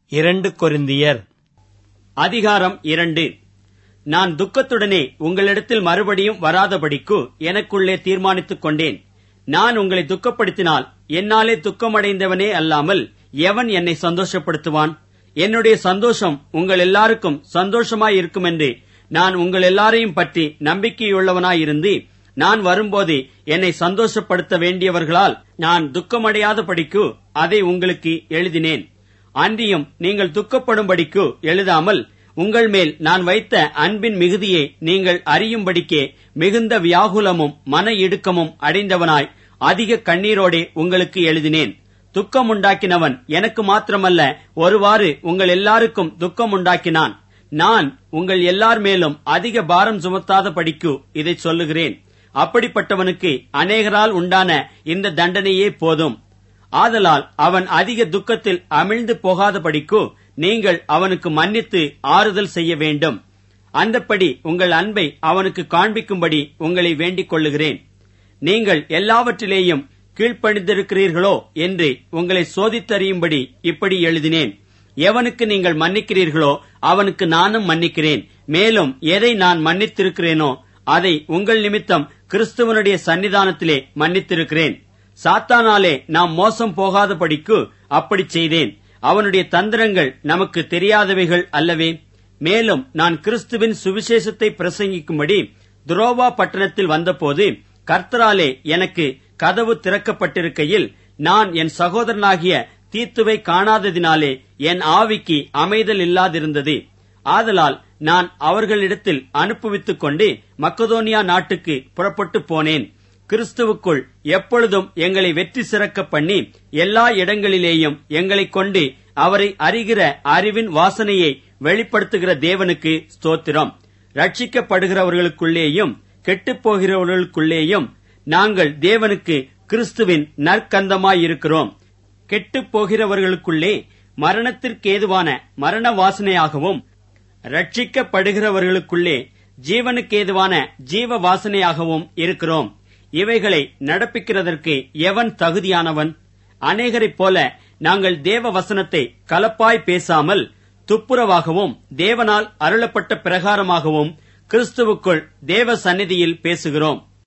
இரண்டு கொரிந்தியர் அதிகாரம் இரண்டு நான் துக்கத்துடனே உங்களிடத்தில் மறுபடியும் வராதபடிக்கு எனக்குள்ளே தீர்மானித்துக் கொண்டேன் நான் உங்களை துக்கப்படுத்தினால் என்னாலே துக்கமடைந்தவனே அல்லாமல் எவன் என்னை சந்தோஷப்படுத்துவான் என்னுடைய சந்தோஷம் உங்கள் எல்லாருக்கும் சந்தோஷமாய் இருக்கும் என்று நான் உங்கள் எல்லாரையும் பற்றி நம்பிக்கையுள்ளவனாயிருந்து நான் வரும்போது என்னை சந்தோஷப்படுத்த வேண்டியவர்களால் நான் துக்கமடையாதபடிக்கு அதை உங்களுக்கு எழுதினேன் அன்றியும் நீங்கள் துக்கப்படும்படிக்கு எழுதாமல் உங்கள் மேல் நான் வைத்த அன்பின் மிகுதியை நீங்கள் அறியும்படிக்கே மிகுந்த வியாகுலமும் மன இடுக்கமும் அடைந்தவனாய் அதிக கண்ணீரோடே உங்களுக்கு எழுதினேன் துக்கம் உண்டாக்கினவன் எனக்கு மாத்திரமல்ல ஒருவாறு உங்கள் எல்லாருக்கும் துக்கம் உண்டாக்கினான் நான் உங்கள் எல்லார் மேலும் அதிக பாரம் சுமத்தாத படிக்கு இதை சொல்லுகிறேன் அப்படிப்பட்டவனுக்கு அநேகரால் உண்டான இந்த தண்டனையே போதும் ஆதலால் அவன் அதிக துக்கத்தில் அமிழ்ந்து போகாதபடிக்கு நீங்கள் அவனுக்கு மன்னித்து ஆறுதல் செய்ய வேண்டும் அந்தப்படி உங்கள் அன்பை அவனுக்கு காண்பிக்கும்படி உங்களை வேண்டிக் கொள்ளுகிறேன் நீங்கள் எல்லாவற்றிலேயும் கீழ்ப்பணிந்திருக்கிறீர்களோ என்று உங்களை சோதித்தறியும்படி இப்படி எழுதினேன் எவனுக்கு நீங்கள் மன்னிக்கிறீர்களோ அவனுக்கு நானும் மன்னிக்கிறேன் மேலும் எதை நான் மன்னித்திருக்கிறேனோ அதை உங்கள் நிமித்தம் கிறிஸ்துவனுடைய சன்னிதானத்திலே மன்னித்திருக்கிறேன் சாத்தானாலே நாம் மோசம் போகாதபடிக்கு அப்படி செய்தேன் அவனுடைய தந்திரங்கள் நமக்கு தெரியாதவைகள் அல்லவே மேலும் நான் கிறிஸ்துவின் சுவிசேஷத்தை பிரசங்கிக்கும்படி துரோவா பட்டணத்தில் வந்தபோது கர்த்தராலே எனக்கு கதவு திறக்கப்பட்டிருக்கையில் நான் என் சகோதரனாகிய தீத்துவை காணாததினாலே என் ஆவிக்கு அமைதல் இல்லாதிருந்தது ஆதலால் நான் அவர்களிடத்தில் அனுப்புவித்துக் கொண்டு மக்கதோனியா நாட்டுக்கு புறப்பட்டு போனேன் கிறிஸ்துவுக்குள் எப்பொழுதும் எங்களை வெற்றி சிறக்க பண்ணி எல்லா இடங்களிலேயும் எங்களை கொண்டு அவரை அறிகிற அறிவின் வாசனையை வெளிப்படுத்துகிற தேவனுக்கு ஸ்தோத்திரம் ரட்சிக்கப்படுகிறவர்களுக்குள்ளேயும் கெட்டுப் போகிறவர்களுக்குள்ளேயும் நாங்கள் தேவனுக்கு கிறிஸ்துவின் நற்கந்தமாயிருக்கிறோம் கெட்டுப் போகிறவர்களுக்குள்ளே மரணத்திற்கேதுவான மரண வாசனையாகவும் ரட்சிக்கப்படுகிறவர்களுக்குள்ளே ஜீவனுக்கேதுவான ஜீவ வாசனையாகவும் இருக்கிறோம் இவைகளை நடப்பிக்கிறதற்கு எவன் தகுதியானவன் அநேகரைப் போல நாங்கள் தேவ வசனத்தை கலப்பாய் பேசாமல் துப்புரவாகவும் தேவனால் அருளப்பட்ட பிரகாரமாகவும் கிறிஸ்துவுக்குள் தேவ சந்நிதியில் பேசுகிறோம்